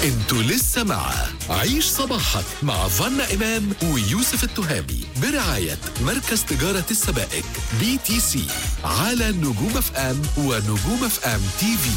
انتوا لسه مع عيش صباحك مع فنا إمام ويوسف التهامي برعاية مركز تجارة السبائك بي تي سي على نجوم اف ام ونجوم اف ام تي في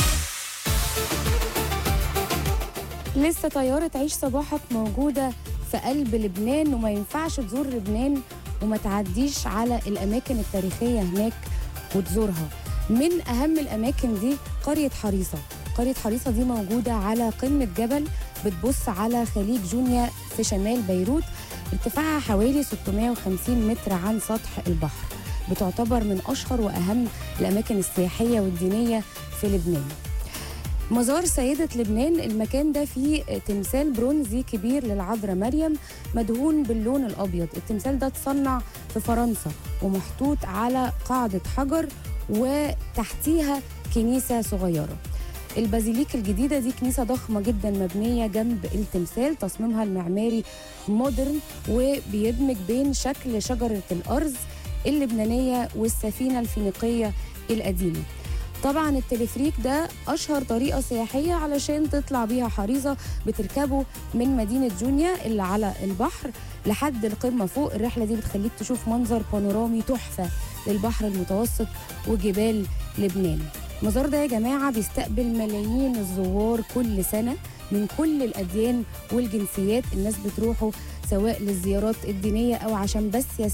لسه طيارة عيش صباحك موجودة في قلب لبنان وما ينفعش تزور لبنان وما تعديش على الأماكن التاريخية هناك وتزورها من أهم الأماكن دي قرية حريصة قرية حريصة دي موجودة على قمة جبل بتبص على خليج جونيا في شمال بيروت ارتفاعها حوالي 650 متر عن سطح البحر بتعتبر من أشهر وأهم الأماكن السياحية والدينية في لبنان مزار سيدة لبنان المكان ده فيه تمثال برونزي كبير للعذراء مريم مدهون باللون الأبيض التمثال ده اتصنع في فرنسا ومحطوط على قاعدة حجر وتحتيها كنيسة صغيرة البازيليك الجديدة دي كنيسة ضخمة جدا مبنية جنب التمثال تصميمها المعماري مودرن وبيدمج بين شكل شجرة الأرز اللبنانية والسفينة الفينيقية القديمة طبعا التلفريك ده اشهر طريقه سياحيه علشان تطلع بيها حريصه بتركبه من مدينه جونيا اللي على البحر لحد القمه فوق الرحله دي بتخليك تشوف منظر بانورامي تحفه للبحر المتوسط وجبال لبنان المزار ده يا جماعه بيستقبل ملايين الزوار كل سنه من كل الاديان والجنسيات الناس بتروحوا سواء للزيارات الدينيه او عشان بس